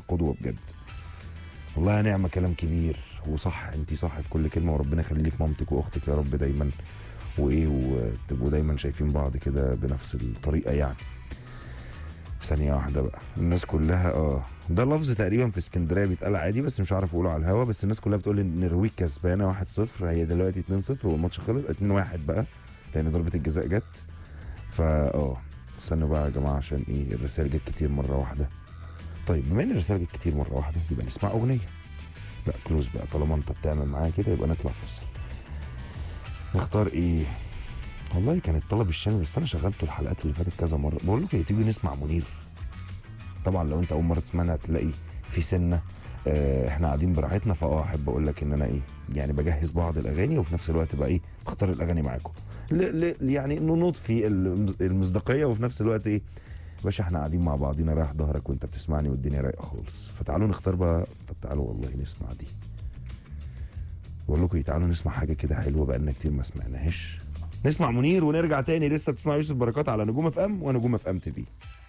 قدوه بجد والله يا نعمه كلام كبير وصح انت صح في كل كلمه وربنا يخلي لك مامتك واختك يا رب دايما وايه وتبقوا دايما شايفين بعض كده بنفس الطريقه يعني ثانية واحدة بقى الناس كلها اه ده لفظ تقريبا في اسكندرية بيتقال عادي بس مش عارف اقوله على الهوا بس الناس كلها بتقول ان النرويج كسبانة 1-0 هي دلوقتي 2-0 والماتش خلص 2-1 بقى لان ضربة الجزاء جت فا اه استنوا بقى يا جماعة عشان ايه الرسائل جت كتير مرة واحدة طيب بما ان الرسائل جت كتير مرة واحدة يبقى نسمع اغنية لا كلوز بقى طالما انت بتعمل معايا كده يبقى نطلع فصل نختار ايه والله كانت طلب الشامل بس انا شغلته الحلقات اللي فاتت كذا مره بقول لكم تيجي نسمع منير طبعا لو انت اول مره تسمعنا هتلاقي في سنه آه، احنا قاعدين براحتنا فاه احب اقول لك ان انا ايه يعني بجهز بعض الاغاني وفي نفس الوقت بقى ايه بختار الاغاني معاكم ل- ل- يعني انه نضفي المز- المصداقيه وفي نفس الوقت ايه باشا احنا قاعدين مع بعضينا رايح ظهرك وانت بتسمعني والدنيا رايقه خالص فتعالوا نختار بقى طب تعالوا والله نسمع دي بقول لكم إيه، تعالوا نسمع حاجه كده حلوه بقالنا كتير ما سمعناهاش نسمع منير ونرجع تاني لسه بتسمع يوسف بركات على نجوم اف ام ونجوم اف ام تي في